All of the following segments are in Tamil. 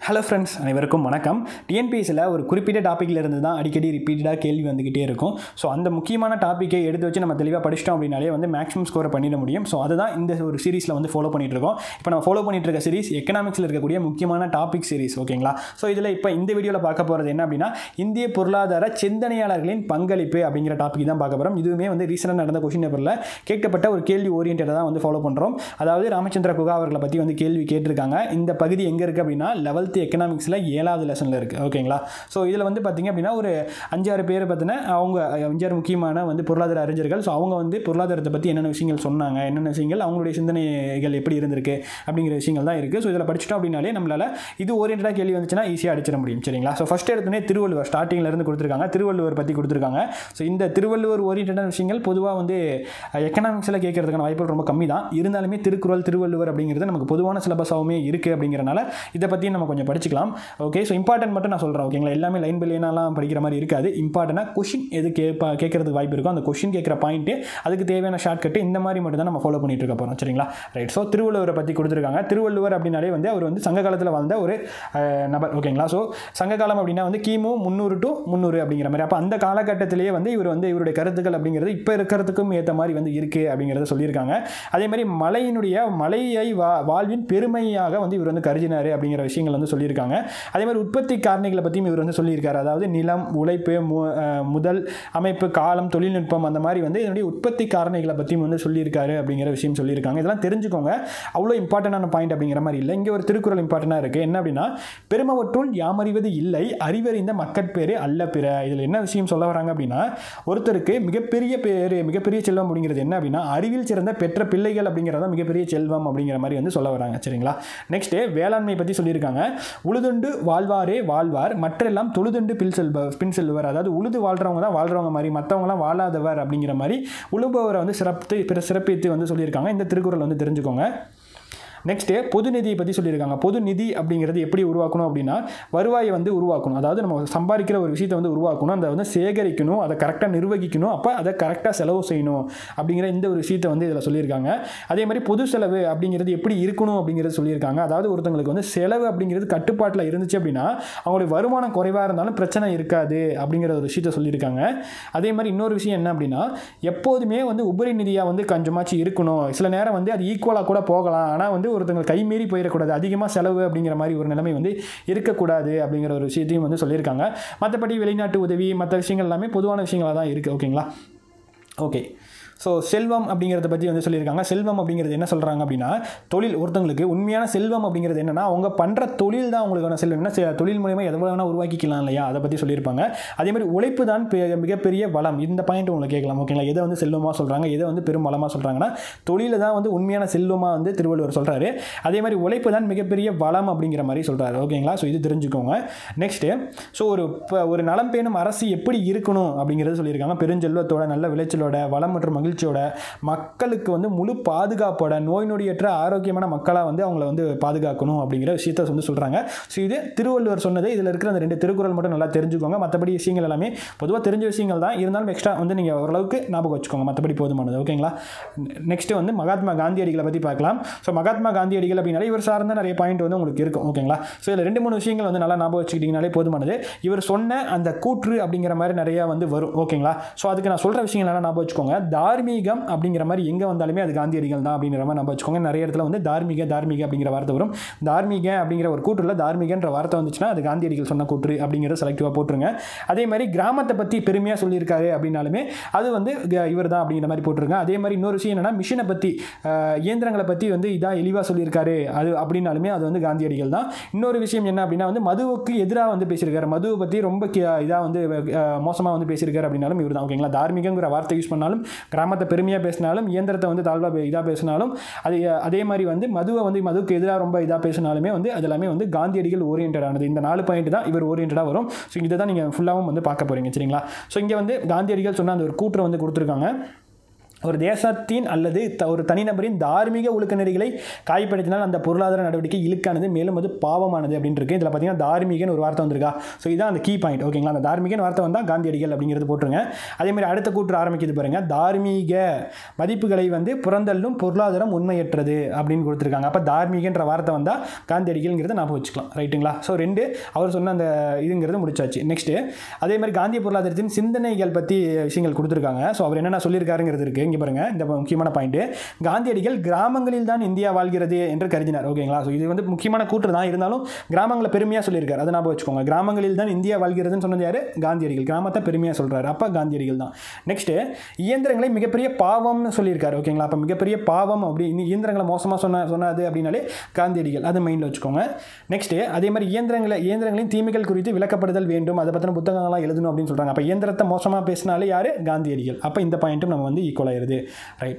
ஹலோ ஃப்ரெண்ட்ஸ் அனைவருக்கும் வணக்கம் டிஎன்பிஎஸ்சியில் ஒரு குறிப்பிட்ட டாப்பிக்கில் இருந்து தான் அடிக்கடி ரிப்பீட்டடாக கேள்வி வந்துக்கிட்டே இருக்கும் ஸோ அந்த முக்கியமான டாப்பிக்கை எடுத்து வச்சு நம்ம தெளிவாக படிச்சிட்டோம் அப்படின்னாலே வந்து மேக்ஸிமம் ஸ்கோரை பண்ணிட முடியும் ஸோ அதுதான் இந்த ஒரு சீரிஸில் வந்து ஃபாலோ பண்ணிட்டு இருக்கோம் இப்போ நம்ம ஃபாலோ பண்ணிட்டு இருக்க சீரிஸ் எக்கனாமிக்ஸில் இருக்கக்கூடிய முக்கியமான டாபிக் சீரிஸ் ஓகேங்களா ஸோ இதில் இப்போ இந்த வீடியோவில் பார்க்க போகிறது என்ன அப்படின்னா இந்திய பொருளாதார சிந்தனையாளர்களின் பங்களிப்பு அப்படிங்கிற டாபிக் தான் பார்க்க போகிறோம் இதுவுமே வந்து ரீசெண்டாக நடந்த கொஷின் பேப்பரில் கேட்கப்பட்ட ஒரு கேள்வி ஓரியன்டாக தான் வந்து ஃபாலோ பண்ணுறோம் அதாவது ராமச்சந்திர குகா அவர்களை பற்றி வந்து கேள்வி கேட்டிருக்காங்க இந்த பகுதி எங்கே இருக்குது அப்படின்னா லெவல்த்து எக்கனாமிக்ஸில் ஏழாவது லெசனில் இருக்குது ஓகேங்களா ஸோ இதில் வந்து பார்த்திங்க அப்படின்னா ஒரு அஞ்சாறு பேர் பார்த்தீங்கன்னா அவங்க அஞ்சாறு முக்கியமான வந்து பொருளாதார அறிஞர்கள் ஸோ அவங்க வந்து பொருளாதாரத்தை பற்றி என்னென்ன விஷயங்கள் சொன்னாங்க என்னென்ன விஷயங்கள் அவங்களுடைய சிந்தனைகள் எப்படி இருந்திருக்கு அப்படிங்கிற விஷயங்கள் தான் இருக்குது ஸோ இதில் படிச்சிட்டோம் அப்படின்னாலே நம்மளால் இது ஓரியன்டாக கேள்வி வந்துச்சுன்னா ஈஸியாக அடிச்சிட முடியும் சரிங்களா ஸோ ஃபஸ்ட் எடுத்தோடனே திருவள்ளுவர் ஸ்டார்டிங்கில் இருந்து கொடுத்துருக்காங்க திருவள்ளுவர் பற்றி கொடுத்துருக்காங்க ஸோ இந்த திருவள்ளுவர் ஓரியன்டான விஷயங்கள் பொதுவாக வந்து எக்கனாமிக்ஸில் கேட்கறதுக்கான வாய்ப்புகள் ரொம்ப கம்மி தான் இருந்தாலுமே திருக்குறள் திருவள்ளுவர் அப்படிங்கிறது நமக்கு பொதுவான சிலபஸாகவுமே இருக்குது அப்படிங்கிறனால இதை பற்றி நம்ம கொஞ்சம் படிச்சுக்கலாம் ஓகே ஸோ இம்பார்ட்டன்ட் மட்டும் நான் சொல்கிறேன் ஓகேங்களா எல்லாமே லைன் பை லைனாலாம் படிக்கிற மாதிரி இருக்காது இம்பார்ட்டனாக கொஷின் எது கேட்பா கேட்கறதுக்கு வாய்ப்பு இருக்கோ அந்த கொஷின் கேட்குற பாயிண்ட்டு அதுக்கு தேவையான ஷார்ட்கட்டு இந்த மாதிரி மட்டும் தான் நம்ம ஃபாலோ பண்ணிட்டு இருக்க போகிறோம் சரிங்களா ரைட் ஸோ திருவள்ளுவரை பற்றி கொடுத்துருக்காங்க திருவள்ளுவர் அப்படின்னாலே வந்து அவர் வந்து சங்க காலத்தில் வாழ்ந்த ஒரு அஹ், நபர் ஓகேங்களா ஸோ சங்க காலம் அப்படின்னா வந்து கிமு முந்நூறு டு முந்நூறு அப்படிங்கிற மாதிரி அப்போ அந்த காலகட்டத்திலேயே வந்து இவர் வந்து இவருடைய கருத்துக்கள் அப்படிங்கிறது இப்போ இருக்கிறதுக்கும் ஏற்ற மாதிரி வந்து இருக்குது அப்படிங்கிறத சொல்லியிருக்காங்க அதே மாதிரி மலையினுடைய மலையை வா வாழ்வின் பெருமையாக வந்து இவர் வந்து கருதினார் அப்படிங்கிற விஷயங்கள் வந்து சொல்லியிருக்காங்க அதே மாதிரி உற்பத்தி காரணிகளை பற்றியும் இவர் வந்து சொல்லியிருக்காரு அதாவது நிலம் உழைப்பு மு அஹ், முதல் அமைப்பு காலம் தொழில்நுட்பம் அந்த மாதிரி வந்து இதனுடைய உற்பத்தி காரணிகளை பற்றியும் வந்து சொல்லியிருக்காரு அப்படிங்கிற விஷயம் சொல்லியிருக்காங்க இதெல்லாம் தெரிஞ்சுக்கோங்க அவ்வளோ இம்பார்ட்டண்டான பாயிண்ட் அப்படிங்கிற மாதிரி இல்லை இங்கே ஒரு திருக்குறள் இம்பார்ட்டண்டாக இருக்குது என்ன அப்படின்னா பெருமவற்றுள் யாமறிவது இல்லை அறிவறிந்த மக்கட்பேறு அல்ல பிற இதில் என்ன விஷயம் சொல்ல வராங்க அப்படின்னா ஒருத்தருக்கு மிகப்பெரிய பேர் மிகப்பெரிய செல்வம் அப்படிங்கிறது என்ன அப்படின்னா அறிவில் சிறந்த பெற்ற பிள்ளைகள் அப்படிங்கிறத மிகப்பெரிய செல்வம் அப்படிங்கிற மாதிரி வந்து சொல்ல வராங்க சரிங்களா நெக்ஸ்ட்டு வேளாண்மை பற்றி சொல்லியிருக்காங்க உழுதுண்டு வாழ்வாரே வாழ்வார் மற்றெல்லாம் தொழுதுண்டு பின் செல்ப பின் செல்வர் அதாவது உழுது வாழ்றவங்க தான் வாழ்றவங்க மாதிரி மற்றவங்களாம் வாழாதவர் அப்படிங்கிற மாதிரி உழுபவரை வந்து சிறப்பு பிற சிறப்பித்து வந்து சொல்லியிருக்காங்க இந்த திருக்குறள் வந்து தெரிஞ்சுக்கோங்க நெக்ஸ்ட்டு பொது நிதியை பற்றி சொல்லியிருக்காங்க பொது நிதி அப்படிங்கிறது எப்படி உருவாக்கணும் அப்படின்னா வருவாயை வந்து உருவாக்கணும் அதாவது நம்ம சம்பாதிக்கிற ஒரு விஷயத்தை வந்து உருவாக்கணும் அதை வந்து சேகரிக்கணும் அதை கரெக்டாக நிர்வகிக்கணும் அப்போ அதை கரெக்டாக செலவு செய்யணும் அப்படிங்கிற இந்த ஒரு விஷயத்தை வந்து இதில் சொல்லியிருக்காங்க அதே மாதிரி பொது செலவு அப்படிங்கிறது எப்படி இருக்கணும் அப்படிங்கிறது சொல்லியிருக்காங்க அதாவது ஒருத்தங்களுக்கு வந்து செலவு அப்படிங்கிறது கட்டுப்பாட்டில் இருந்துச்சு அப்படின்னா அவங்களுடைய வருமானம் குறைவாக இருந்தாலும் பிரச்சனை இருக்காது அப்படிங்கிற ஒரு விஷயத்தை சொல்லியிருக்காங்க அதே மாதிரி இன்னொரு விஷயம் என்ன அப்படின்னா எப்போதுமே வந்து உபரி நிதியாக வந்து கொஞ்சமாச்சு இருக்கணும் சில நேரம் வந்து அது ஈக்குவலாக கூட போகலாம் ஆனால் வந்து ஒருத்தங்க கைமீறி போயிடக்கூடாது அதிகமாக செலவு அப்படிங்கிற மாதிரி ஒரு நிலைமை வந்து இருக்கக்கூடாது அப்படிங்கிற ஒரு விஷயத்தையும் வந்து சொல்லியிருக்காங்க மற்றபடி வெளிநாட்டு உதவி மற்ற விஷயங்கள் எல்லாமே பொதுவான விஷயங்களாக தான் இருக்குது ஓகேங்களா ஓகே ஸோ செல்வம் அப்படிங்கிறத பற்றி வந்து சொல்லியிருக்காங்க செல்வம் அப்படிங்கிறது என்ன சொல்கிறாங்க அப்படின்னா தொழில் ஒருத்தங்களுக்கு உண்மையான செல்வம் அப்படிங்கிறது என்னென்னா அவங்க பண்ணுற தொழில் தான் அவங்களுக்கான செல்வம் என்ன செ- தொழில் மூலிமா எதை வேணால் உருவாக்கிக்கலாம் இல்லையா அதை பற்றி சொல்லியிருப்பாங்க அதே மாதிரி உழைப்பு தான் பெ- மிகப்பெரிய வளம் இந்த பாயிண்ட் உங்களுக்கு கேட்கலாம் ஓகேங்களா எதை வந்து செல்வமாக சொல்கிறாங்க எதை வந்து பெரும் வளமாக சொல்கிறாங்கன்னா தொழிலை தான் வந்து உண்மையான செல்வமாக வந்து திருவள்ளுவர் சொல்கிறாரு அதே மாதிரி உழைப்பு தான் மிகப்பெரிய வளம் அப்படிங்கிற மாதிரி சொல்கிறாரு ஓகேங்களா ஸோ இது தெரிஞ்சுக்கோங்க நெக்ஸ்ட்டு ஸோ ஒரு இப்போ ஒரு நலம் பேணும் அரசு எப்படி இருக்கணும் அப்படிங்கிறது சொல்லியிருக்காங்க பெருஞ்செல்வத்தோட நல்ல விளைச்சலோட வளம் மற்றும் மகிழ்ச்சியோட மக்களுக்கு வந்து முழு பாதுகாப்போட நோய் நொடியற்ற ஆரோக்கியமான மக்களாக வந்து அவங்கள வந்து பாதுகாக்கணும் அப்படிங்கிற விஷயத்த வந்து சொல்கிறாங்க ஸோ இது திருவள்ளுவர் சொன்னது இதில் இருக்கிற அந்த ரெண்டு திருக்குறள் மட்டும் நல்லா தெரிஞ்சுக்கோங்க மற்றபடி விஷயங்கள் எல்லாமே பொதுவாக தெரிஞ்ச விஷயங்கள் தான் இருந்தாலும் எக்ஸ்ட்ரா வந்து நீங்கள் ஓரளவுக்கு ஞாபகம் வச்சுக்கோங்க மற்றபடி போதுமானது ஓகேங்களா நெக்ஸ்ட்டு வந்து மகாத்மா காந்தியடிகளை பற்றி பார்க்கலாம் ஸோ மகாத்மா காந்தியடிகள் அப்படின்னாலே இவர் சார்ந்த நிறைய பாயிண்ட் வந்து உங்களுக்கு இருக்கும் ஓகேங்களா ஸோ இதில் ரெண்டு மூணு விஷயங்கள் வந்து நல்லா ஞாபகம் வச்சுக்கிட்டிங்கனாலே போதுமானது இவர் சொன்ன அந்த கூற்று அப்படிங்கிற மாதிரி நிறையா வந்து வரும் ஓகேங்களா ஸோ அதுக்கு நான் சொல்கிற விஷயங்கள் எல்லாம் ஞாபகம் வச்சுக்கோங்க தார்மீகம் அப்படிங்கிற மாதிரி எங்கே வந்தாலுமே அது காந்தியடிகள் தான் அப்படிங்கிற மாதிரி ஞாபகம் வச்சுக்கோங்க நிறைய இடத்துல வந்து தார்மீக தார்மீக அப்படிங்கிற வார்த்தை வரும் தார்மீக அப்படிங்கிற ஒரு கூற்றுல தார்மீகன்ற வார்த்தை வந்துச்சுன்னா அது காந்தியடிகள் சொன்ன கூற்று அப்படிங்கிறத செலக்டிவாக போட்டுருங்க அதே மாதிரி கிராமத்தை பற்றி பெருமையாக சொல்லியிருக்காரு அப்படின்னாலுமே அது வந்து இவர் தான் அப்படிங்கிற மாதிரி போட்டிருங்க அதே மாதிரி இன்னொரு விஷயம் என்னன்னா மிஷினை பற்றி அஹ், இயந்திரங்களை பற்றி வந்து இதாக எளிவாக சொல்லியிருக்காரு அது அப்படின்னாலுமே அது வந்து காந்தியடிகள் தான் இன்னொரு விஷயம் என்ன அப்படின்னா வந்து மதுவுக்கு எதிராக வந்து பேசியிருக்காரு மதுவை பற்றி ரொம்ப இதாக வந்து மோசமாக வந்து பேசியிருக்காரு அப்படின்னாலும் இவர் தான் ஓகேங்களா தார்மீகங்கிற வார்த்தை யூஸ் பண்ணாலும் கிராமத்தை பெருமையாக பேசினாலும் இயந்திரத்தை வந்து தாழ்வாக இதாக பேசினாலும் அது அதே மாதிரி வந்து மதுவை வந்து மதுவுக்கு எதிராக ரொம்ப இதாக பேசினாலுமே வந்து அது எல்லாமே வந்து காந்தியடிகள் ஓரியன்டானது இந்த நாலு பாயிண்ட் தான் இவர் ஓரியன்டாக வரும் ஸோ இதை தான் நீங்கள் ஃபுல்லாகவும் வந்து பார்க்க போகிறீங்க சரிங்களா ஸோ இங்கே வந்து காந்தியடிகள் சொன்ன அந்த ஒரு கூற்றை வந்து கொடுத்துருக்காங்க ஒரு தேசத்தின் அல்லது த- ஒரு தனிநபரின் தார்மீக ஒழுக்க நெறிகளை காயப்படுத்தினால் அந்த பொருளாதார நடவடிக்கை இழுக்கானது மேலும் அது பாவமானது அப்படின்னு இருக்கு இதில் பார்த்தீங்கன்னா தார்மீகன்னு ஒரு வார்த்தை வந்திருக்கா ஸோ இதான் அந்த கீ பாயிண்ட் ஓகேங்களா அந்த தார்மீகன் வார்த்தை வந்தால் காந்தியடிகள் அப்படிங்கிறது போட்டுருங்க அதே மாதிரி அடுத்த கூற்று ஆரம்பிக்குது பாருங்க தார்மீக மதிப்புகளை வந்து புறந்தள்ளும் பொருளாதாரம் உண்மையற்றது அப்படின்னு கொடுத்துருக்காங்க அப்போ தார்மீகன்ற வார்த்தை வந்தால் காந்தியடிகள்ங்கிறத ஞாபகம் வச்சுக்கலாம் ரைட்டுங்களா ஸோ ரெண்டு அவர் சொன்ன அந்த இதுங்கிறது முடிச்சாச்சு நெக்ஸ்ட்டு அதே மாதிரி காந்திய பொருளாதாரத்தின் சிந்தனைகள் பற்றி விஷயங்கள் கொடுத்துருக்காங்க ஸோ அவர் என்னென்ன சொல்லியிருக்காருங்கிறது இருக்குது இங்கே பாருங்க இந்த முக்கியமான பாயிண்ட் காந்தியடிகள் கிராமங்களில் தான் இந்தியா வாழ்கிறது என்று கருதினார் ஓகேங்களா ஸோ இது வந்து முக்கியமான கூற்று தான் இருந்தாலும் கிராமங்களை பெருமையாக சொல்லியிருக்காரு அதை ஞாபகம் வச்சுக்கோங்க கிராமங்களில் தான் இந்தியா வாழ்கிறதுன்னு சொன்னது யார் காந்தியடிகள் கிராமத்தை பெருமையாக சொல்கிறாரு அப்போ காந்தியடிகள் தான் நெக்ஸ்ட்டு இயந்திரங்களை மிகப்பெரிய பாவம்னு சொல்லியிருக்காரு ஓகேங்களா அப்போ மிகப்பெரிய பாவம் அப்படி இந்த இயந்திரங்களை மோசமாக சொன்ன சொன்னது அப்படின்னாலே காந்தியடிகள் அதை மைண்டில் வச்சுக்கோங்க நெக்ஸ்ட்டு அதே மாதிரி இயந்திரங்களை இயந்திரங்களின் தீமைகள் குறித்து விளக்கப்படுதல் வேண்டும் அதை பற்றின புத்தகங்கள்லாம் எழுதணும் அப்படின்னு சொல்கிறாங்க அப்போ இயந்திரத்தை மோசமாக பேசினாலே யார் காந்தியடிகள் அப்போ இந்த பாயிண்ட்டும் நம்ம வந்து ஈக்குவல் ஆயிருது ரைட்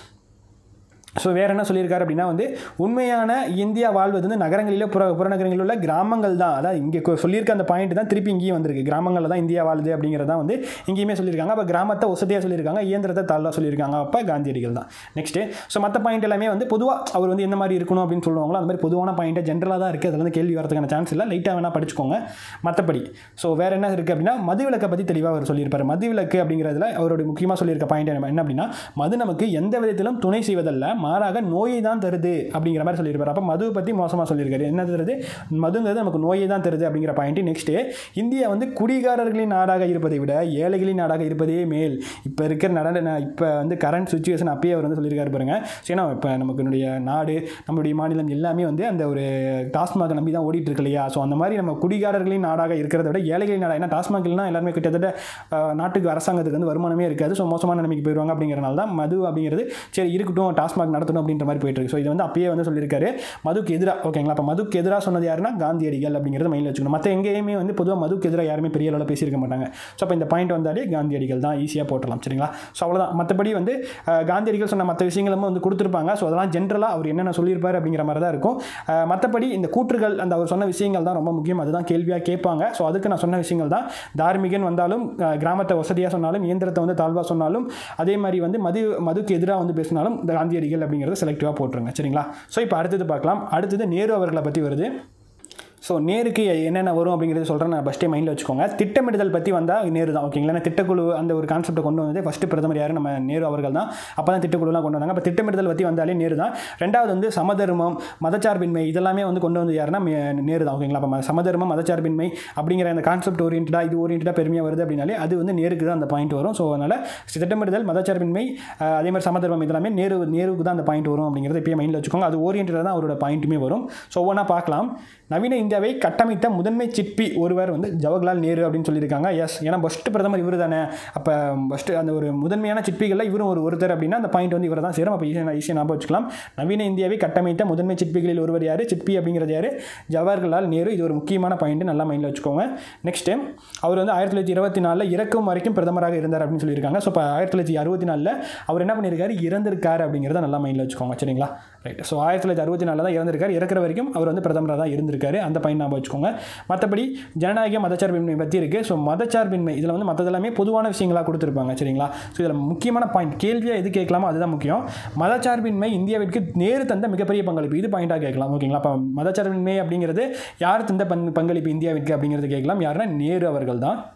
ஸோ வேறு என்ன சொல்லியிருக்காரு அப்படின்னா வந்து உண்மையான இந்தியா வாழ்வது வந்து நகரங்களிலோ புற புறநகரங்களில் உள்ள கிராமங்கள் தான் அதான் இங்கே கொ- சொல்லியிருக்க அந்த பாயிண்ட் தான் திருப்பி இங்கேயும் வந்திருக்கு கிராமங்களில் தான் இந்தியா வாழுது அப்படிங்கிறது தான் வந்து இங்கேயுமே சொல்லியிருக்காங்க அப்போ கிராமத்தை வசதியாக சொல்லியிருக்காங்க இயந்திரத்தை தாழ்வாக சொல்லியிருக்காங்க அப்போ காந்தியடிகள் தான் நெக்ஸ்ட்டு ஸோ மற்ற பாயிண்ட் எல்லாமே வந்து பொதுவாக அவர் வந்து என்ன மாதிரி இருக்கணும் அப்படின்னு சொல்லுவாங்களோ அந்த மாதிரி பொதுவான பாயிண்ட்டை ஜென்ரலாக தான் இருக்குது அதில் வந்து கேள்வி வரதுக்கான சான்ஸ் இல்லை லைட்டாக வேணால் படிச்சுக்கோங்க மற்றபடி ஸோ வேறு என்ன இருக்குது அப்படின்னா மதுவிலக்கை பற்றி தெளிவாக அவர் சொல்லியிருப்பார் மதுவிலக்கு அப்படிங்கிறதுல அவருடைய முக்கியமாக சொல்லியிருக்க பாயிண்ட் என்ன அப்படின்னா மது நமக்கு எந்த விதத்திலும் துணை செய்வதல்ல மாறாக நோயை தான் தருது அப்படிங்கிற மாதிரி சொல்லியிருப்பார் அப்போ மதுவை பற்றி மோசமாக சொல்லியிருக்காரு என்ன தருது மதுங்கிறது நமக்கு நோயை தான் தருது அப்படிங்கிற பாயிண்ட் நெக்ஸ்ட்டு இந்தியா வந்து குடிகாரர்களின் நாடாக இருப்பதை விட ஏழைகளின் நாடாக இருப்பதே மேல் இப்போ இருக்கிற நடன இப்போ வந்து கரண்ட் சுச்சுவேஷன் அப்பயே அவர் வந்து சொல்லியிருக்காரு பாருங்க ஸோ ஏன்னா இப்போ நமக்கு நாடு நம்மளுடைய மாநிலம் எல்லாமே வந்து அந்த ஒரு டாஸ்மாக நம்பி தான் ஓடிட்டு இருக்கு இல்லையா ஸோ அந்த மாதிரி நம்ம குடிகாரர்களின் நாடாக இருக்கிறத விட ஏழைகளின் நாடாக ஏன்னா டாஸ்மாகில்னா எல்லாருமே கிட்டத்தட்ட அஹ், நாட்டுக்கு அரசாங்கத்துக்கு வந்து வருமானமே இருக்காது ஸோ மோசமான நிலைமைக்கு போயிடுவாங்க அப்படிங்கிறனால தான் மது அப்படிங்கிறது சரி இருக்கட்டும் டாஸ்மாக் நடத்தணும் அப்படின்ற மாதிரி போயிட்டு இருக்கு ஸோ இது வந்து அப்பயே வந்து சொல்லியிருக்காரு மதுக்கு எதிராக ஓகேங்களா அப்போ மதுக்கு எதிராக சொன்னது யாருன்னா காந்தியடிகள் அப்படிங்கிறத மைண்டில் வச்சுக்கணும் மற்ற எங்கேயுமே வந்து பொதுவாக மதுக்கு எதிராக யாருமே பெரிய அளவில் பேசியிருக்க மாட்டாங்க ஸோ அப்போ இந்த பாயிண்ட் வந்தாலே காந்தியடிகள் தான் ஈஸியாக போட்டலாம் சரிங்களா ஸோ அவ்வளோதான் மற்றபடி வந்து அஹ், காந்தியடிகள் சொன்ன மற்ற விஷயங்களும் வந்து கொடுத்துருப்பாங்க ஸோ அதெல்லாம் ஜென்ரலாக அவர் என்னென்ன சொல்லியிருப்பார் அப்படிங்கிற மாதிரி தான் இருக்கும் அஹ், மற்றபடி இந்த கூற்றுகள் அந்த அவர் சொன்ன விஷயங்கள் தான் ரொம்ப முக்கியம் அதுதான் கேள்வியாக கேட்பாங்க ஸோ அதுக்கு நான் சொன்ன விஷயங்கள் தான் தார்மீகன் வந்தாலும் அஹ், கிராமத்தை வசதியாக சொன்னாலும் இயந்திரத்தை வந்து தாழ்வாக சொன்னாலும் அதே மாதிரி வந்து மது மதுக்கு எதிராக வந்து பேசினாலும் இந்த காந்தியடிகள் அப்படிங்கிறத செலக்டிவாக போட்டுருங்க சரிங்களா ஸோ இப்போ அடுத்தது பார்க்கலாம் அடுத்தது நேரு அவர்களை பற்றி வருது ஸோ நேருக்கு என்னென்ன வரும் அப்படிங்கிறது சொல்கிறேன் நான் ஃபஸ்ட்டே மைண்டில் வச்சுக்கோங்க திட்டமிடுதல் பற்றி வந்தால் நேரு தான் ஓகேங்களா ஏன்னா திட்டக்குழு அந்த ஒரு கான்செப்ட்டை கொண்டு வந்தது ஃபஸ்ட்டு பிரதமர் யார் நம்ம நேரு அவர்கள் தான் அப்போ தான் திட்டக்குழுலாம் கொண்டு வந்தாங்க அப்போ திட்டமிடுதல் பற்றி வந்தாலே நேரு தான் ரெண்டாவது வந்து சமதர்மம் மதச்சார்பின்மை இதெல்லாமே வந்து கொண்டு வந்து யாருன்னா மே- நேரு தான் ஓகேங்களா அப்போ ம- சமதர்மம் மதச்சார்பின்மை அப்படிங்கிற அந்த கான்செப்ட் ஓரியன்டாக இது ஓரியன்டாக பெருமையாக வருது அப்படின்னாலே அது வந்து நேருக்கு தான் அந்த பாயிண்ட் வரும் ஸோ அதனால் திட்டமிடுதல் மதச்சார்பின்மை அஹ், அதே மாதிரி சமதர்மம் இதெல்லாமே நேரு நேருக்கு தான் அந்த பாயிண்ட் வரும் அப்படிங்கிறத இப்பயே மைண்டில் வச்சுக்கோங்க அது ஓரியன்டாக தான் அவரோட பாயிண்ட்டுமே வரும் ஸோ ஒவ்வொன்றா பார்க்கலாம் நவீன இந்தியாவை கட்டமைத்த முதன்மை சிற்பி ஒருவர் வந்து ஜவஹர்லால் நேரு அப்படின்னு சொல்லியிருக்காங்க எஸ் ஏன்னா ஃபஸ்ட்டு பிரதமர் இவர் தானே அப்போ ஃபஸ்ட்டு அந்த ஒரு முதன்மையான சிற்பிகளில் இவரும் ஒரு ஒருத்தர் அப்படின்னா அந்த பாயிண்ட் வந்து இவர் தான் சேரும் அப்போ ஈஸியாக ஈஸியாக ஞாபகம் வச்சுக்கலாம் நவீன இந்தியாவை கட்டமைத்த முதன்மை சிற்பிகளில் ஒருவர் யார் சிற்பி அப்படிங்கிறது யார் ஜவஹர்லால் நேரு இது ஒரு முக்கியமான பாயிண்ட் நல்லா மைண்டில் வச்சுக்கோங்க நெக்ஸ்ட் அவர் வந்து ஆயிரத்தி தொள்ளாயிரத்தி இருபத்தி நாலில் இறக்கும் வரைக்கும் பிரதமராக இருந்தார் அப்படின்னு சொல்லியிருக்காங்க ஸோ இப்போ ஆயிரத்தி தொள்ளாயிரத்தி அறுபத்தி நாலில் அவர் என்ன பண்ணியிருக்காரு இறந்திருக்காரு அப்படிங்கிறத நல்லா மைண்டில் வச்சுக்கோங்க சரிங்களா ரைட் ஸோ ஆயிரத்தி தொள்ளாயிரத்தி அறுபத்தி நாலில் தான் இறந்திருக்காரு இறக்குற வரைக்கும் அவர் வந்து பிரதமராக தான் இருந்திருக்காரு அந்த பாயிண்ட் ஞாபகம் வச்சுக்கோங்க மற்றபடி ஜனநாயக மதச்சார்பின்மை பற்றி இருக்குது ஸோ மதச்சார்பின்மை இதில் வந்து மற்றதெல்லாமே பொதுவான விஷயங்களாக கொடுத்துருப்பாங்க சரிங்களா ஸோ இதில் முக்கியமான பாயிண்ட் கேள்வியாக எது கேட்கலாமோ அதுதான் முக்கியம் மதச்சார்பின்மை இந்தியாவிற்கு நேரு தந்த மிகப்பெரிய பங்களிப்பு இது பாயிண்டாக கேட்கலாம் ஓகேங்களா அப்போ மதச்சார்பின்மை அப்படிங்கிறது யார் தந்த பங் பங்களிப்பு இந்தியாவிற்கு அப்படிங்கிறது கேட்கலாம் யாருன்னா நேரு அவர்கள் தான்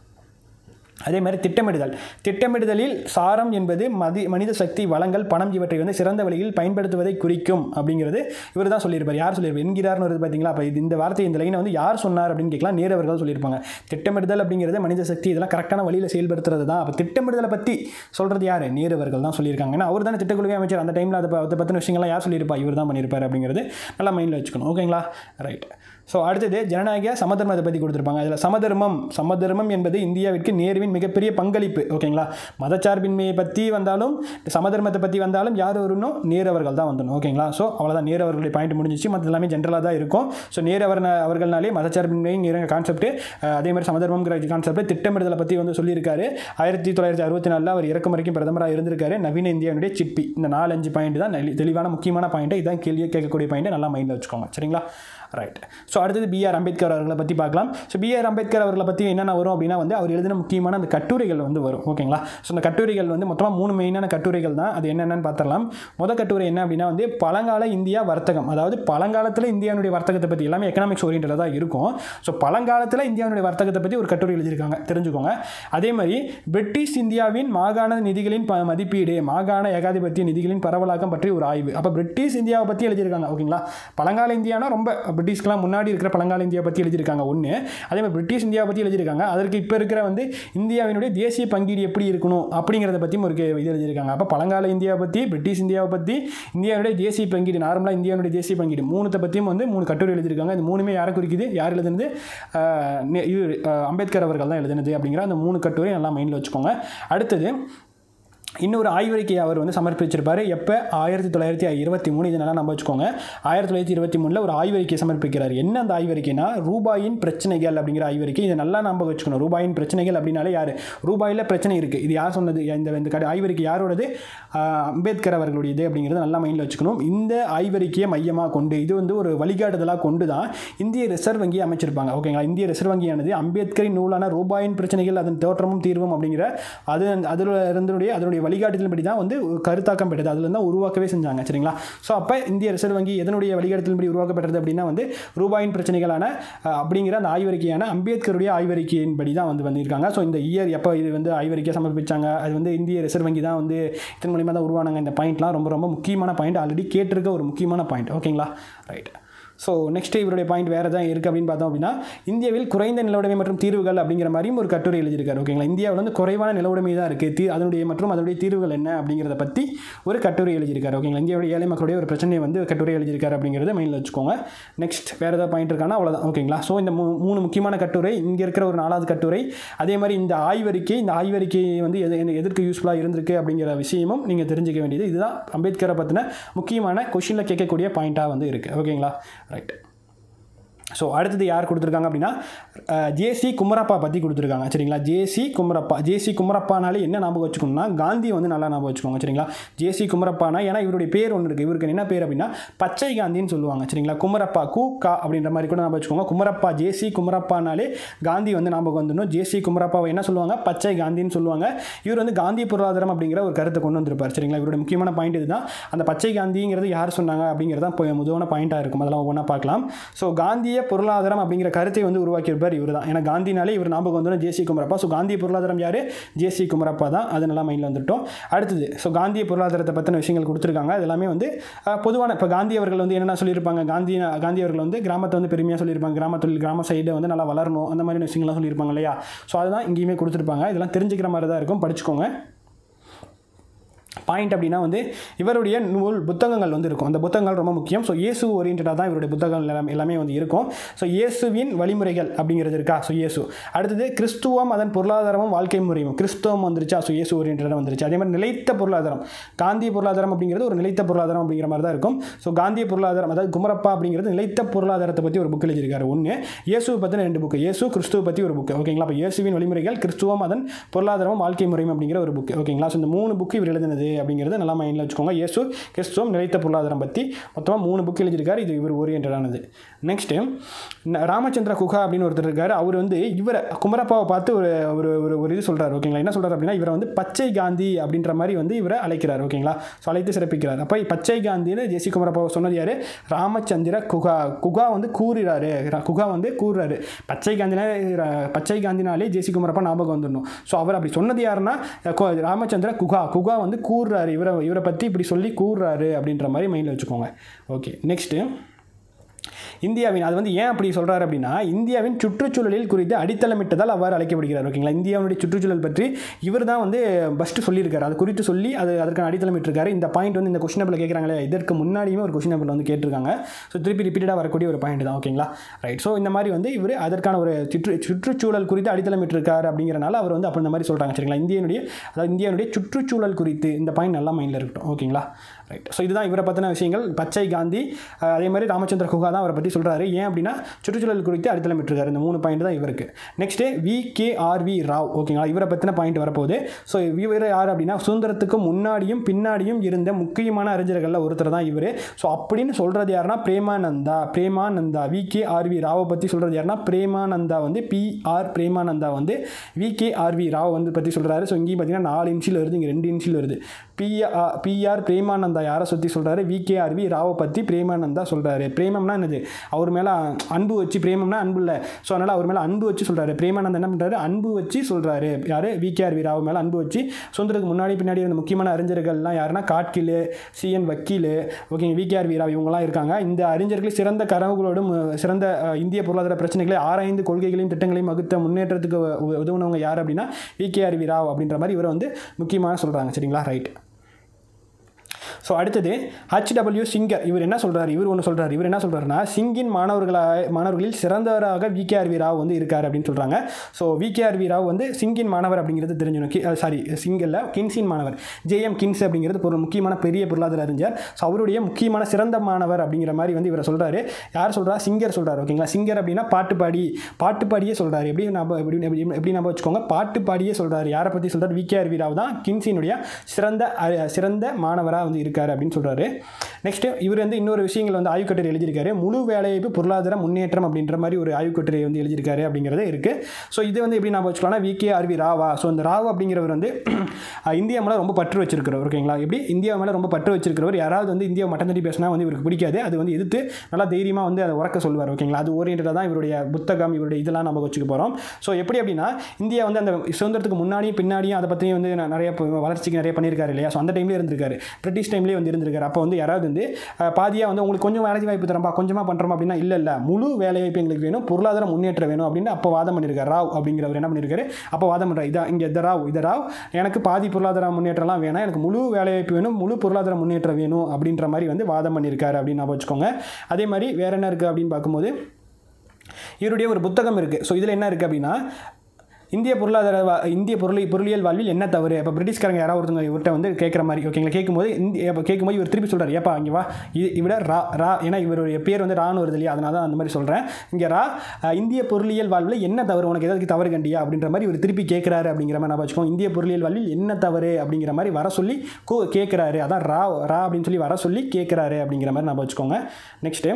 அதே மாதிரி திட்டமிடுதல் திட்டமிடுதலில் சாரம் என்பது மதி மனித சக்தி வளங்கள் பணம் இவற்றை வந்து சிறந்த வழியில் பயன்படுத்துவதை குறிக்கும் அப்படிங்கிறது இவர் தான் சொல்லியிருப்பார் யார் சொல்லியிருப்பார் என்கிறார்னு வருது பார்த்தீங்களா அப்போ இது இந்த வார்த்தை இந்த லைனை வந்து யார் சொன்னார் அப்படின்னு கேட்கலாம் நேரு அவர்கள் சொல்லியிருப்பாங்க திட்டமிடுதல் அப்படிங்கிறது மனித சக்தி இதெல்லாம் கரெக்டான வழியில் செயல்படுத்துறது தான் அப்போ திட்டமிடுதலை பற்றி சொல்கிறது யார் நேரு அவர்கள் தான் சொல்லியிருக்காங்க ஏன்னா அவர் தானே திட்டக்குழுவே அமைச்சர் அந்த டைமில் அதை ப- அதை பற்றின விஷயங்கள்லாம் யார் சொல்லியிருப்பா இவர் தான் பண்ணியிருப்பார் அப்படிங்கிறது நல்லா மைண்டில் வச்சுக்கணும் ஓகேங்களா ரைட் ஸோ அடுத்தது ஜனநாயக சமதர்மத்தை பற்றி கொடுத்துருப்பாங்க அதில் சமதர்மம் சமதர்மம் என்பது இந்தியாவிற்கு நேருவின் மிகப்பெரிய பங்களிப்பு ஓகேங்களா மதச்சார்பின்மையை பற்றி வந்தாலும் சமதர்மத்தை பற்றி வந்தாலும் யார் வரணும் நேரு அவர்கள் தான் வந்துடணும் ஓகேங்களா ஸோ அவ்வளோதான் நேரு அவர்களுடைய பாயிண்ட் முடிஞ்சிச்சு மற்ற எல்லாமே ஜென்ரலாக தான் இருக்கும் ஸோ நேரு அவர் அவர்கள்னாலே மதச்சார்பின்மைங்கிற கான்செப்ட் அதே மாதிரி சமதர்மங்கிற கான்செப்ட் திட்டமிடுதலை பற்றி வந்து சொல்லியிருக்காரு ஆயிரத்தி தொள்ளாயிரத்தி அறுபத்தி நாலில் அவர் இறக்கும் வரைக்கும் பிரதமராக இருந்திருக்காரு நவீன இந்தியாவுடைய சிற்பி இந்த நாலஞ்சு பாயிண்ட் தான் நெலி- தெளிவான முக்கியமான பாயிண்ட் இதான் கேள்வியை கேட்கக்கூடிய பாயிண்ட் நல்லா மைண்டில் வச்சுக்கோங்க சரிங்களா ரைட் ஸோ அடுத்தது பிஆர் அம்பேத்கர் அவர்களை பற்றி பார்க்கலாம் ஸோ பிஆர் அம்பேத்கர் அவர்களை பற்றி என்னென்ன வரும் அப்படின்னா வந்து அவர் எழுதின முக்கியமான அந்த கட்டுரைகள் வந்து வரும் ஓகேங்களா ஸோ அந்த கட்டுரைகள் வந்து மொத்தமாக மூணு மெயினான கட்டுரைகள் தான் அது என்னென்னு பார்த்துடலாம் முத கட்டுரை என்ன அப்படின்னா வந்து பழங்கால இந்தியா வர்த்தகம் அதாவது பழங்காலத்தில் இந்தியாவுடைய வர்த்தகத்தை பற்றி எல்லாமே எக்கனாமிக்ஸ் ஓரியன்டாக தான் இருக்கும் ஸோ பழங்காலத்தில் இந்தியாவுடைய வர்த்தகத்தை பற்றி ஒரு கட்டுரை எழுதியிருக்காங்க தெரிஞ்சுக்கோங்க அதே மாதிரி பிரிட்டிஷ் இந்தியாவின் மாகாண நிதிகளின் ப மதிப்பீடு மாகாண ஏகாதிபத்திய நிதிகளின் பரவலாக்கம் பற்றி ஒரு ஆய்வு அப்போ பிரிட்டிஷ் இந்தியாவை பற்றி எழுதியிருக்காங்க ஓகேங்களா பழங்கால இந்தியானா ரொம்ப பிரிட்டிஷ்க்கெலாம் முன்னாடி இருக்கிற பழங்கால இந்தியா பற்றி எழுதியிருக்காங்க ஒன்று அதே மாதிரி பிரிட்டிஷ் இந்தியாவை பற்றி எழுதியிருக்காங்க அதற்கு இப்போ இருக்கிற வந்து இந்தியாவினுடைய தேசிய பங்கீடு எப்படி இருக்கணும் அப்படிங்கிறத பற்றியும் ஒரு கே- இது எழுதியிருக்காங்க அப்போ பழங்கால இந்தியாவை பற்றி பிரிட்டிஷ் இந்தியாவை பற்றி இந்தியாவுடைய தேசிய பங்கீடு நார்மலாக இந்தியாவுடைய தேசிய பங்கீடு மூணுத்தை பற்றியும் வந்து மூணு கட்டுரை எழுதியிருக்காங்க இந்த மூணுமே யாரை குறிக்குது யார் எழுதுனது ஆஹ் நெ- இது ஆஹ் அம்பேத்கர் அவர்கள் தான் எழுதுனது அப்படிங்கிற அந்த மூணு கட்டுரை நல்லா மைண்டில் வச்சுக்கோங்க அடுத்தது இன்னொரு ஆய்வறிக்கையை அவர் வந்து சமர்ப்பிச்சிருப்பாரு எப்போ ஆயிரத்தி தொள்ளாயிரத்தி இருபத்தி மூணு இதனால நம்ம வச்சுக்கோங்க ஆயிரத்தி தொள்ளாயிரத்தி இருபத்தி மூணில் ஒரு ஆய்வறிக்கையை சமர்ப்பிக்கிறார் என்ன அந்த ஆய்வறிக்கைனா ரூபாயின் பிரச்சனைகள் அப்படிங்கிற ஆய்வறிக்கை இதை நல்லா நம்ம வச்சுக்கணும் ரூபாயின் பிரச்சனைகள் அப்படின்னாலே யார் ரூபாயில் பிரச்சனை இருக்குது இது யார் சொன்னது இந்த இந்த கட- ஆய்வறிக்கை யாரோடது ஆஹ் அம்பேத்கர் அவர்களுடையது அப்படிங்கிறத நல்லா மைண்டில் வச்சுக்கணும் இந்த ஆய்வறிக்கையை மையமாக கொண்டு இது வந்து ஒரு வழிகாட்டுதலாக கொண்டு தான் இந்திய ரிசர்வ் வங்கி அமைச்சிருப்பாங்க ஓகேங்களா இந்திய ரிசர்வ் வங்கியானது அம்பேத்கரின் நூலான ரூபாயின் பிரச்சனைகள் அதன் தோற்றமும் தீர்வும் அப்படிங்கிற அது அதில் இருந்தனுடைய அதனுடைய வழிகாட்டுதலின்படி தான் வந்து ஒரு கருத்தாக்கம் பெற்றது அதில் தான் உருவாக்கவே செஞ்சாங்க சரிங்களா ஸோ அப்போ இந்திய ரிசர்வ் வங்கி எதனுடைய வழிகாட்டுதலின்படி உருவாக்கப்பட்டது அப்படின்னா வந்து ரூபாயின் பிரச்சனைகளான அஹ், அப்படிங்கிற அந்த ஆய்வறிக்கையான அம்பேத்கருடைய ஆய்வறிக்கையின்படி தான் வந்து வந்திருக்காங்க ஸோ இந்த இயர் எப்போ இது வந்து ஆய்வறிக்கை சமர்ப்பிச்சாங்க அது வந்து இந்திய ரிசர்வ் வங்கி தான் வந்து இதன் மூலியமாக தான் உருவானாங்க இந்த பாயிண்ட்லாம் ரொம்ப ரொம்ப முக்கியமான பாயிண்ட் ஆல்ரெடி கேட்டிருக்க ஒரு முக்கியமான பாயிண்ட் ஓகேங்களா ரைட் ஸோ நெக்ஸ்ட் இவருடைய பாயிண்ட் வேறு தான் இருக்குது அப்படின்னு பார்த்தோம் அப்படின்னா இந்தியாவில் குறைந்த நிலவுடைமை மற்றும் தீர்வுகள் அப்படிங்கிற மாதிரியும் ஒரு கட்டுரை எழுதியிருக்காரு ஓகேங்களா இந்தியாவில் வந்து குறைவான நிலவுடைமை தான் இருக்குது தீ அதனுடைய மற்றும் அதனுடைய தீர்வுகள் என்ன அப்படிங்கிறத பற்றி ஒரு கட்டுரை எழுதியிருக்காரு ஓகேங்களா இந்தியாவுடைய ஏழை மக்களுடைய ஒரு பிரச்சனையை வந்து கட்டுரை எழுதியிருக்காரு அப்படிங்கிறத மைண்டில் வச்சுக்கோங்க நெக்ஸ்ட் வேறு ஏதாவது பாயிண்ட் இருக்கானா அவ்வளோதான் ஓகேங்களா ஸோ இந்த மூ- மூணு முக்கியமான கட்டுரை இங்கே இருக்கிற ஒரு நாலாவது கட்டுரை அதே மாதிரி இந்த ஆய்வறிக்கை இந்த ஆய்வறிக்கை வந்து எது எது- எதற்கு யூஸ்ஃபுல்லாக இருந்திருக்கு அப்படிங்கிற விஷயமும் நீங்கள் தெரிஞ்சுக்க வேண்டியது இதுதான் அம்பேத்கரை பற்றின முக்கியமான கொஷினில் கேட்கக்கூடிய பாயிண்ட்டாக வந்து இருக்குது ஓகேங்களா ரைட் ஸோ அடுத்தது யார் கொடுத்துருக்காங்க அப்படின்னா ஜேசி குமரப்பா பற்றி கொடுத்துருக்காங்க சரிங்களா ஜேசி குமரப்பா ஜேசி குமரப்பானாலே என்ன ஞாபகம் வச்சுக்கணும்னா காந்தி வந்து நல்லா ஞாபகம் வச்சுக்கோங்க சரிங்களா ஜேசி குமரப்பானா ஏன்னா இவருடைய பேர் ஒன்று இருக்குது இவருக்கு என்ன பேர் அப்படின்னா பச்சை காந்தின்னு சொல்லுவாங்க சரிங்களா குமரப்பா கு கா அப்படின்ற மாதிரி கூட ஞாபகம் வச்சுக்கோங்க குமரப்பா ஜேசி குமரப்பானாலே காந்தி வந்து ஞாபகம் வந்துடணும் ஜேசி குமரப்பாவை என்ன சொல்லுவாங்க பச்சை காந்தின்னு சொல்லுவாங்க இவர் வந்து காந்தி பொருளாதாரம் அப்படிங்கிற ஒரு கருத்தை கொண்டு வந்திருப்பார் சரிங்களா இவருடைய முக்கியமான பாயிண்ட் இதுதான் அந்த பச்சை காந்திங்கிறது யார் சொன்னாங்க அப்படிங்கிறது தான் இப்போ முதுவான பாயிண்ட்டாக இருக்கும் அதெல்லாம் ஒவ்வொன்றா பார்க்கலாம் ஸோ காந்திய பொருளாதாரம் அப்படிங்கிற கருத்தை வந்து உருவாக்கியிருப்பார் இவர் தான் ஏன்னா காந்தினாலே இவர் ஞாபகம் வந்துடும் ஜேசி குமரப்பா ஸோ காந்திய பொருளாதாரம் யார் ஜேசி குமரப்பா தான் அது நல்லா மைண்டில் வந்துட்டோம் அடுத்தது ஸோ காந்திய பொருளாதாரத்தை பற்றின விஷயங்கள் கொடுத்துருக்காங்க அது எல்லாமே வந்து அஹ், பொதுவான இப்போ காந்தி அவர்கள் வந்து என்னென்ன சொல்லியிருப்பாங்க காந்தி காந்தி அவர்கள் வந்து கிராமத்தை வந்து பெருமையாக சொல்லியிருப்பாங்க கிராம தொழில் கிராம சைடு வந்து நல்லா வளரணும் அந்த மாதிரி விஷயங்கள்லாம் சொல்லியிருப்பாங்க இல்லையா ஸோ அதுதான் இங்கேயுமே கொடுத்துருப்பாங்க இதெல்லாம் தெரிஞ்சுக்கிற மாதிரி தான் இருக்கும் படிச்சுக்கோங்க பாயிண்ட் அப்படின்னா வந்து இவருடைய நூல் புத்தகங்கள் வந்து இருக்கும் அந்த புத்தகங்கள் ரொம்ப முக்கியம் ஸோ இயேசு ஓரியன்டாக தான் இவருடைய புத்தகங்கள் எல்லாமே எல்லாமே வந்து இருக்கும் ஸோ இயேசுவின் வழிமுறைகள் அப்படிங்கிறது இருக்கா ஸோ இயேசு அடுத்தது கிறிஸ்துவம் அதன் பொருளாதாரமும் வாழ்க்கை முறையும் கிறிஸ்துவம் வந்துருச்சா ஸோ இயேசு ஓரியன்டாக வந்துருச்சு அதே மாதிரி நிலைத்த பொருளாதாரம் காந்திய பொருளாதாரம் அப்படிங்கிறது ஒரு நிலைத்த பொருளாதாரம் அப்படிங்கிற மாதிரி தான் இருக்கும் ஸோ காந்திய பொருளாதாரம் அதாவது குமரப்பா அப்படிங்கிறது நிலைத்த பொருளாதாரத்தை பற்றி ஒரு புக் எழுதியிருக்காரு ஒன்று இயேசுவை பற்றின ரெண்டு புக்கு இயேசு கிறிஸ்துவை பற்றி ஒரு புக்கு ஓகேங்களா அப்போ இயேசுவின் வழிமுறைகள் கிறிஸ்துவம் அதன் பொருளாதாரமும் வாழ்க்கை முறையும் அப்படிங்கிற ஒரு புக் ஓகேங்களா ஸோ இந்த மூணு புக்கு இவர் எழுதினது அப்படிங்கிறது நல்லா மைண்டில் வச்சுக்கோங்க இயேசு கிறிஸ்துவம் நிலைத்த பொருளாதாரம் பற்றி மொத்தமாக மூணு புக் எழுதியிருக்காரு இது இவர் ஓரியன்டானது நெக்ஸ்ட்டு ராமச்சந்திர குஹா அப்படின்னு ஒருத்தர் இருக்காரு அவர் வந்து இவரை குமரப்பாவை பார்த்து ஒரு ஒரு ஒரு ஒரு இது சொல்கிறார் ஓகேங்களா என்ன சொல்கிறார் அப்படின்னா இவரை வந்து பச்சை காந்தி அப்படின்ற மாதிரி வந்து இவரை அழைக்கிறார் ஓகேங்களா ஸோ அழைத்து சிறப்பிக்கிறார் அப்போ பச்சை காந்தின்னு ஜெசி குமரப்பாவை சொன்னது யார் ராமச்சந்திர குகா குகா வந்து கூறுறாரு ரா- குகா வந்து கூறுறாரு பச்சை காந்தினா பச்சை காந்தினாலே ஜெசி குமரப்பா ஞாபகம் வந்துடணும் ஸோ அவர் அப்படி சொன்னது யாருன்னா கு- ராமச்சந்திர குகா குகா வந்து கூறுறாரு இவரை இவரை பற்றி இப்படி சொல்லி கூறுறாரு அப்படின்ற மாதிரி மைண்டில் வச்சுக்கோங்க ஓகே நெக்ஸ்ட்டு இந்தியாவின் அது வந்து ஏன் அப்படி சொல்கிறாரு அப்படின்னா இந்தியாவின் சுற்றுச்சூழலில் குறித்து அடித்தளமிட்டதால் அவ்வாறு அழைக்கப்படுகிறார் ஓகேங்களா இந்தியாவுடைய சுற்றுச்சூழல் பற்றி இவர் தான் வந்து ஃபஸ்ட்டு சொல்லியிருக்காரு அது குறித்து சொல்லி அது அதற்கான அடித்தளமிட்டிருக்காரு இந்த பாயிண்ட் வந்து இந்த கொஷினபிள் கேட்குறாங்களே இதற்கு முன்னாடியுமே ஒரு கொஷினபிள் வந்து கேட்டிருக்காங்க ஸோ திருப்பி ரிப்பீட்டடாக வரக்கூடிய ஒரு பாயிண்ட் தான் ஓகேங்களா ரைட் ஸோ இந்த மாதிரி வந்து இவர் அதற்கான ஒரு சுற்று சுற்றுச்சூழல் குறித்து அடித்தளமிட்டிருக்காரு அப்படிங்கிறனால அவர் வந்து அப்போ இந்த மாதிரி சொல்கிறாங்க சரிங்களா இந்தியனுடைய அதாவது இந்தியாவுடைய சுற்றுச்சூழல் குறித்து இந்த பாயிண்ட் நல்லா மைண்டில் இருக்கட்டும் ஓகேங்களா ரைட் ஸோ இதுதான் இவரை பற்றின விஷயங்கள் பச்சை காந்தி அஹ், அதே மாதிரி ராமச்சந்திர குஹா தான் அவரை பற்றி சொல்கிறாரு ஏன் அப்படின்னா சுற்றுச்சூழல் குறித்து அடித்தளம் விட்டுருக்காரு இந்த மூணு பாயிண்ட் தான் இவருக்கு next V K R V Rao ஓகேங்களா இவரை பற்றின பாயிண்ட் வரப்போகுது ஸோ இவர் யார் அப்படின்னா சுதந்திரத்துக்கு முன்னாடியும் பின்னாடியும் இருந்த முக்கியமான அறிஞர்களில் ஒருத்தர் தான் இவர் ஸோ அப்படின்னு சொல்கிறது யாருன்னா Premananda Premananda V K R V ராவை பற்றி சொல்கிறது யாருன்னா பிரேமானந்தா வந்து பி ஆர் பிரேமானந்தா வந்து வி கே ஆர்வி ராவ் வந்து பற்றி சொல்கிறாரு ஸோ இங்கேயும் பார்த்தீங்கன்னா நாலு இன்ச்சில் வருது இங்கே ரெண்டு இன்ச்சில் வருது பிஆர் பிஆர் பிரேமானந்தா யாரை சுற்றி சொல்கிறாரு வி கே ஆர்வி ராவை பற்றி பிரேமானந்தா சொல்கிறாரு பிரேமம்னா என்னது அவர் மேலே அன்பு வச்சு பிரேமம்னா அன்பு இல்லை ஸோ அதனால் அவர் மேலே அன்பு வச்சு சொல்கிறாரு பிரேமானந்தா என்ன பண்ணுறாரு அன்பு வச்சு சொல்கிறாரு யார் வி கே ஆர்வி ராவ் மேலே அன்பு வச்சு சுதந்திரத்துக்கு முன்னாடி பின்னாடி இருந்த முக்கியமான அறிஞர்கள்லாம் யாருன்னா காட்கில் சிஎன் வக்கீல் ஓகேங்க வி கே ஆர் வீரா இவங்கலாம் இருக்காங்க இந்த அறிஞர்கள் சிறந்த கனவுகளோடும் அஹ், சிறந்த அஹ், இந்திய பொருளாதார பிரச்சனைகளை ஆராய்ந்து கொள்கைகளையும் திட்டங்களையும் வகுத்த முன்னேற்றத்துக்கு உ- உதவுனவங்க யார் அப்படின்னா வி கே ஆர் வீராவ் அப்படின்ற மாதிரி இவரை வந்து முக்கியமாக சொல்கிறாங்க சரிங்களா ரைட் ஸோ அடுத்தது ஹச்டபிள்யூ சிங்கர் இவர் என்ன சொல்றாரு இவர் ஒன்று சொல்றாரு இவர் என்ன சொல்றாருன்னா சிங்கின் மாணவர்களாக மாணவர்களில் சிறந்தவராக வி கே ஆர் ராவ் வந்து இருக்கார் அப்படின்னு சொல்கிறாங்க so V K R Rao வந்து சிங்கின் மாணவர் அப்படிங்கிறது தெரிஞ்சிடும் சாரி சிங்கில் கின்ஸின் மாணவர் ஜேஎம் கின்ஸ் அப்படிங்கிறது ஒரு முக்கியமான பெரிய பொருளாதார அறிஞர் ஸோ அவருடைய முக்கியமான சிறந்த மாணவர் அப்படிங்கிற மாதிரி வந்து இவர் சொல்றாரு யார் சொல்றா சிங்கர் சொல்றாரு ஓகேங்களா சிங்கர் அப்படின்னா பாட்டு பாடி பாட்டு பாடியே சொல்றாரு எப்படி நம்ம எப்படி எப்படி- எப்படி நம்ம வச்சுக்கோங்க பாட்டு பாடியே சொல்றாரு யாரை பற்றி சொல்றாரு வி கே ஆர் ராவ் தான் கின்ஸினுடைய சிறந்த அ- சிறந்த மாணவராக வந்து இருக்காரு அப்படின்னு சொல்றாரு நெக்ஸ்ட் இவர் வந்து இன்னொரு விஷயங்கள் வந்து ஆய்வுக்கட்டுரை எழுதியிருக்காரு முழு வேலைவாய்ப்பு பொருளாதார முன்னேற்றம் அப்படின்ற மாதிரி ஒரு ஆய்வுக்கட்டுரை வந்து எழுதியிருக்காரு அப்படிங்கிறது இருக்கு ஸோ இது வந்து எப்படி நம்ம வச்சுக்கலாம்னா வி கே ஆர்வி ராவா ஸோ இந்த ராவ் அப்படிங்கிறவர் வந்து அஹ், இந்தியா மேலே ரொம்ப பற்று வச்சிருக்கிறவர் ஓகேங்களா எப்படி இந்தியா மேலே ரொம்ப பற்று வச்சிருக்கிறவர் யாராவது வந்து இந்தியா மட்டம் தட்டி பேசினா வந்து இவருக்கு பிடிக்காது அது வந்து எதிர்த்து நல்லா தைரியமாக வந்து அதை உறக்க சொல்வார் ஓகேங்களா அது ஓரியன்டாக தான் இவருடைய புத்தகம் இவருடைய இதெல்லாம் நம்ம வச்சுக்க போகிறோம் ஸோ எப்படி அப்படின்னா இந்தியா வந்து அந்த சுதந்திரத்துக்கு முன்னாடியும் பின்னாடியும் அதை பற்றியும் வந்து ந- நிறைய ப- வளர்ச்சிக்கு நிறைய பண்ணியிருக்காரு இல்லையா ஸோ அந்த டைம்லேயே இருந்திருக்காரு பிரிட்டிஷ் டைம்லேயே வந்து இருந்திருக்காரு அப்போ வந்து யாராவது வந்து பாதியாக வந்து உங்களுக்கு கொஞ்சம் வேலை வாய்ப்பு தரம்பா கொஞ்சமாக பண்ணுறோம் அப்படின்னா இல்லை இல்லை முழு வேலை வாய்ப்பு எங்களுக்கு வேணும் பொருளாதார முன்னேற்றம் வேணும் அப்படின்னு அப்போ வாதம் பண்ணியிருக்காரு ராவ் அப்படிங்கிறவர் என்ன பண்ணியிருக்காரு அப்போ வாதம் பண்ணுறாரு இதான் இங்கே இந்த ராவ் இந்த ராவ் எனக்கு பாதி பொருளாதார முன்னேற்றம்லாம் வேணாம் எனக்கு முழு வேலை வாய்ப்பு வேணும் முழு பொருளாதார முன்னேற்றம் வேணும் அப்படின்ற மாதிரி வந்து வாதம் பண்ணியிருக்காரு அப்படின்னு நான் வச்சுக்கோங்க அதே மாதிரி வேற என்ன இருக்குது அப்படின்னு பார்க்கும்போது இவருடைய ஒரு புத்தகம் இருக்குது ஸோ இதில் என்ன இருக்குது அப்படின்னா இந்திய பொருளாதார வா- இந்திய பொருள் பொருளியல் வாழ்வில் என்ன தவறு இப்போ பிரிட்டிஷ்காரங்க யாராவது ஒருத்தங்க இவர்கிட்ட வந்து கேட்குற மாதிரி ஓகேங்களா கேட்கும்போது இந்திய இப்போ கேட்கும்போது இவர் திருப்பி சொல்கிறார் ஏப்பா இங்கே வா இது இவிட ரா ரா ஏன்னா இவருடைய பேர் வந்து ரான்னு வருது இல்லையா அதனால தான் அந்த மாதிரி சொல்கிறேன் இங்கே ரா அஹ், இந்திய பொருளியல் வாழ்வில் என்ன தவறு உனக்கு ஏதாவது தவறு கண்டியா அப்படின்ற மாதிரி இவர் திருப்பி கேட்குறாரு அப்படிங்கிற மாதிரி நான் வச்சுக்கோங்க இந்திய பொருளியல் வாழ்வில் என்ன தவறு அப்படிங்கிற மாதிரி வர சொல்லி கோ கேட்குறாரு அதான் ரா ரா அப்படின்னு சொல்லி வர சொல்லி கேட்குறாரு அப்படிங்கிற மாதிரி நான் வச்சுக்கோங்க நெக்ஸ்ட்டு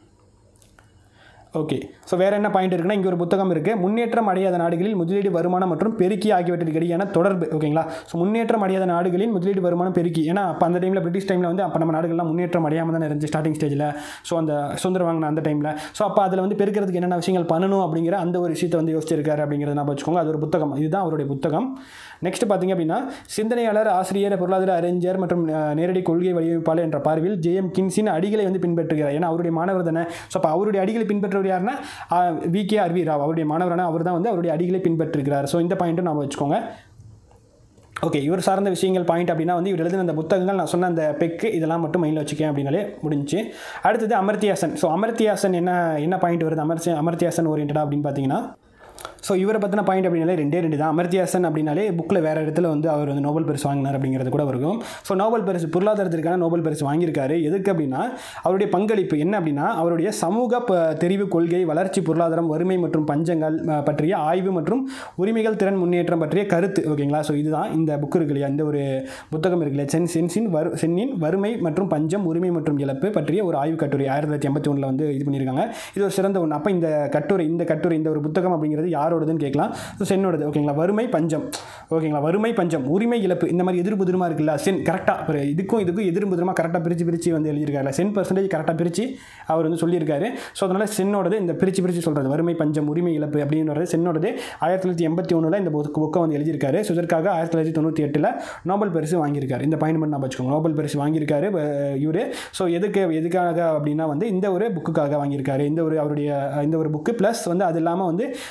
ஓகே ஸோ வேறு என்ன பாயிண்ட் இருக்குன்னா இங்கே ஒரு புத்தகம் இருக்குது முன்னேற்றம் அடையாத நாடுகளில் முதலீடு வருமானம் மற்றும் பெருக்கி ஆகியவற்றிற்கு இடையான தொடர்பு ஓகேங்களா ஸோ முன்னேற்றம் அடையாத நாடுகளில் முதலீடு வருமானம் பெருக்கி ஏன்னா அப்போ அந்த டைமில் பிரிட்டிஷ் டைமில் வந்து அப்போ நம்ம நாடுகள்லாம் முன்னேற்றம் அடையாமல் தான் இருந்துச்சு ஸ்டார்டிங் ஸ்டேஜில் ஸோ அந்த சுதந்திரம் வாங்கின அந்த டைமில் ஸோ அப்போ அதில் வந்து பெருக்கிறதுக்கு என்னென்ன விஷயங்கள் பண்ணணும் அப்படிங்கிற அந்த ஒரு விஷயத்தை வந்து யோசிச்சிருக்காரு அப்படிங்கிறத நான் வச்சுக்கோங்க அது ஒரு புத்தகம் இதுதான் அவருடைய புத்தகம் நெக்ஸ்ட் பார்த்தீங்க அப்படின்னா சிந்தனையாளர் ஆசிரியர் பொருளாதார அறிஞர் மற்றும் அஹ், நேரடி கொள்கை வடிவமைப்பாளர் என்ற பார்வையில் ஜேஎம் கின்ஸின் அடிகளை வந்து பின்பற்றுகிறார் ஏன்னா அவருடைய மாணவர் தானே ஸோ அப்போ அவருடைய அடிகளை பின்பற்றவர் யாருன்னா வி கே ஆர்வி ராவ் அவருடைய மாணவரான அவர் தான் வந்து அவருடைய அடிகளை பின்பற்றிருக்கிறார் ஸோ இந்த பாயிண்ட்டும் நான் வச்சுக்கோங்க ஓகே இவர் சார்ந்த விஷயங்கள் பாயிண்ட் அப்படின்னா வந்து இவர் எழுதின அந்த புத்தகங்கள் நான் சொன்ன அந்த பெக்கு இதெல்லாம் மட்டும் மைண்டில் வச்சுக்கேன் அப்படின்னாலே முடிஞ்சு அடுத்தது அமர்த்தியாசன் ஸோ அமர்த்தியாசன் என்ன என்ன பாயிண்ட் வருது அமர்த்தி அமர்த்தியாசன் ஓரியன்டா அப்படின்னு பார்த்தீங்கன்னா ஸோ இவரை பற்றின பாயிண்ட் அப்படின்னாலே ரெண்டே ரெண்டு தான் அமர்த்தியாசன் அப்படின்னாலே புக்கில் வேறு இடத்துல வந்து அவர் வந்து நோபல் பரிசு வாங்கினார் அப்படிங்கிறது கூட இருக்கும் ஸோ நோபல் பரிசு பொருளாதாரத்திற்கான நோபல் பரிசு வாங்கியிருக்காரு எதுக்கு அப்படின்னா அவருடைய பங்களிப்பு என்ன அப்படின்னா அவருடைய சமூக ப தெரிவு கொள்கை வளர்ச்சி பொருளாதாரம் வறுமை மற்றும் பஞ்சங்கள் அஹ், பற்றிய ஆய்வு மற்றும் உரிமைகள் திறன் முன்னேற்றம் பற்றிய கருத்து ஓகேங்களா ஸோ இதுதான் இந்த புக் இருக்கு இல்லையா இந்த ஒரு புத்தகம் இருக்கு இல்லையா சென் சென்சின் வரு சென்னின் வறுமை மற்றும் பஞ்சம் உரிமை மற்றும் இழப்பு பற்றிய ஒரு ஆய்வு கட்டுரை ஆயிரத்தி தொள்ளாயிரத்தி எண்பத்தி ஒன்றில் வந்து இது பண்ணியிருக்காங்க இது ஒரு சிறந்த ஒன்று அப்போ இந்த கட்டுரை இந்த கட்டுரை இந்த ஒரு புத்தகம் அப்படிங்கிறது யாரோடதுன்னு கேட்கலாம் ஸோ சென்னோடது ஓகேங்களா வறுமை பஞ்சம் ஓகேங்களா வறுமை பஞ்சம் உரிமை இழப்பு இந்த மாதிரி எதிர் புதிரமாக இருக்குல்ல சென் கரெக்டாக இதுக்கும் இதுக்கும் எதிர் புதிரமாக கரெக்டாக பிரித்து பிரித்து வந்து எழுதியிருக்காரு சென் பர்சன்டேஜ் கரெக்டாக பிரித்து அவர் வந்து சொல்லியிருக்காரு ஸோ அதனால் சென்னோடது இந்த பிரித்து பிரித்து சொல்கிறது வறுமை பஞ்சம் உரிமை இழப்பு அப்படின்றது சென்னோடது ஆயிரத்தி தொள்ளாயிரத்தி எண்பத்தி ஒன்றில் இந்த புக் புக்கை வந்து எழுதியிருக்காரு ஸோ இதற்காக ஆயிரத்தி தொள்ளாயிரத்தி தொண்ணூற்றி எட்டில் நோபல் பரிசு வாங்கியிருக்காரு இந்த பாயிண்ட் மட்டும் நான் வச்சுக்கோங்க நோபல் பரிசு வாங்கியிருக்காரு இவர் ஸோ எதுக்கு எதுக்காக அப்படின்னா வந்து இந்த ஒரு புக்குக்காக வாங்கியிருக்காரு இந்த ஒரு அவருடைய இந்த ஒரு புக்கு ப்ளஸ் வந்து அது இல்லாமல் வந்து அவருடைய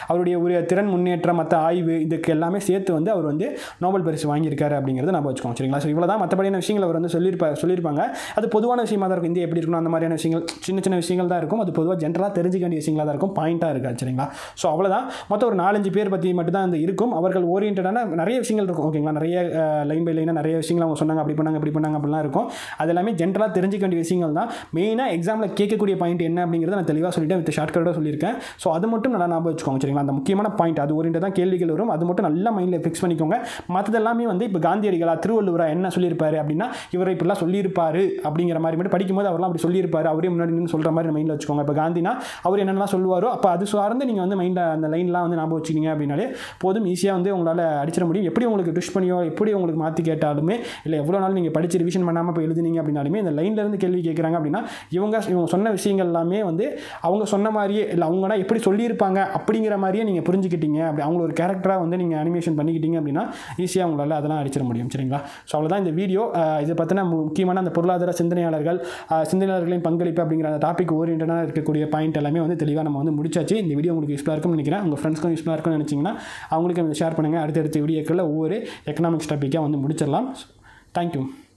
இவர் திறன் முன்னேற்றம் மற்ற ஆய்வு இதுக்கு எல்லாமே சேர்த்து வந்து அவர் வந்து நோபல் பரிசு வாங்கியிருக்காரு அப்படிங்கிறத நம்ம வச்சுக்கோங்க சரிங்களா ஸோ இவ்வளோ தான் மற்றபடியான விஷயங்கள் அவர் வந்து சொல்லியிருப்பா சொல்லியிருப்பாங்க அது பொதுவான விஷயமா தான் இருக்கும் இந்தியா எப்படி இருக்கணும் அந்த மாதிரியான விஷயங்கள் சின்ன சின்ன விஷயங்கள் தான் இருக்கும் அது பொதுவாக ஜென்ரலாக தெரிஞ்சுக்க வேண்டிய விஷயங்களாக தான் இருக்கும் பாயிண்ட்டாக இருக்காது சரிங்களா ஸோ அவ்வளோதான் மொத்தம் ஒரு நாலஞ்சு பேர் பற்றி மட்டும் தான் அந்த இருக்கும் அவர்கள் ஓரியன்டான நிறைய விஷயங்கள் இருக்கும் ஓகேங்களா நிறைய லைன் பை லைனாக நிறைய விஷயங்கள் அவங்க சொன்னாங்க அப்படி பண்ணாங்க இப்படி பண்ணாங்க அப்படிலாம் இருக்கும் அது எல்லாமே ஜென்ரலாக தெரிஞ்சுக்க வேண்டிய விஷயங்கள் தான் மெயினாக எக்ஸாமில் கேட்கக்கூடிய பாயிண்ட் என்ன அப்படிங்கிறத நான் தெளிவாக சொல்லிட்டேன் வித் ஷார்ட்கட்டாக சொல்லியிருக்கேன் ஸோ அது மட்டும் நல்லா ஞாபகம் வச்சுக்கோங்க சரிங்களா அந்த முக்கியமான பாயிண்ட் அது ஓரியன்ட் தான் கேள்விகள் வரும் அது மட்டும் நல்லா மைண்டில் ஃபிக்ஸ் பண்ணிக்கோங்க மற்றதெல்லாமே வந்து இப்போ காந்தியடிகளா திருவள்ளுவரா என்ன சொல்லியிருப்பாரு அப்படின்னா இவர் இப்படிலாம் சொல்லியிருப்பாரு அப்படிங்கிற மாதிரி மட்டும் படிக்கும்போது அவர்லாம் அப்படி சொல்லியிருப்பாரு அவரே முன்னாடி நின்று சொல்கிற மாதிரி மைண்டில் வச்சுக்கோங்க இப்போ காந்தினா அவர் என்னென்னலாம் சொல்லுவாரோ அப்போ அது சார்ந்து நீங்கள் வந்து மைண்டில் அந்த லைன்லாம் வந்து ஞாபகம் வச்சுக்கிங்க அப்படின்னாலே போதும் ஈஸியாக வந்து உங்களால் அடிச்சிட முடியும் எப்படி உங்களுக்கு ட்விஷ் பண்ணியோ எப்படி உங்களுக்கு மாற்றி கேட்டாலுமே இல்லை எவ்வளோ நாள் நீங்கள் படிச்சு ரிவிஷன் பண்ணாமல் இப்போ எழுதுனீங்க அப்படின்னாலுமே இந்த லைன்ல இருந்து கேள்வி கேட்குறாங்க அப்படின்னா இவங்க இவங்க சொன்ன விஷயங்கள் எல்லாமே வந்து அவங்க சொன்ன மாதிரியே இல்லை அவங்கன்னா எப்படி சொல்லியிருப்பாங்க அப்படிங்கிற மாதிரியே நீங்கள் புரிஞ்சுக்கிட்டீங்க அப்படி அவங்கள ஒரு கேரக்டராக வந்து நீங்கள் அனிமேஷன் பண்ணிக்கிட்டீங்க அப்படின்னா ஈஸியாக உங்களால் அதெல்லாம் அடிச்சிட முடியும் சரிங்களா ஸோ அவ்வளோதான் இந்த வீடியோ இதை பற்றின முக்கியமான அந்த பொருளாதார சிந்தனையாளர்கள் அஹ், சிந்தனையாளர்களின் பங்களிப்பு அப்படிங்கிற அந்த டாபிக் ஓரியன்டாக இருக்கக்கூடிய பாயிண்ட் எல்லாமே வந்து தெளிவாக நம்ம வந்து முடிச்சாச்சு இந்த வீடியோ உங்களுக்கு யூஸ்ஃபுல்லாக இருக்கும்னு நினைக்கிறேன் உங்கள் ஃப்ரெண்ட்ஸ்க்கும் யூஸ்ஃபுல்லாக இருக்கும்னு நினச்சிங்கன்னா அவங்களுக்கு ஷேர் பண்ணுங்கள் அடுத்தடுத்த வீடியோக்களில் ஒவ்வொரு எக்கனாமிக்ஸ் டாப்பிக்காக வந்து முடிச்சிடலாம் தேங்க்யூ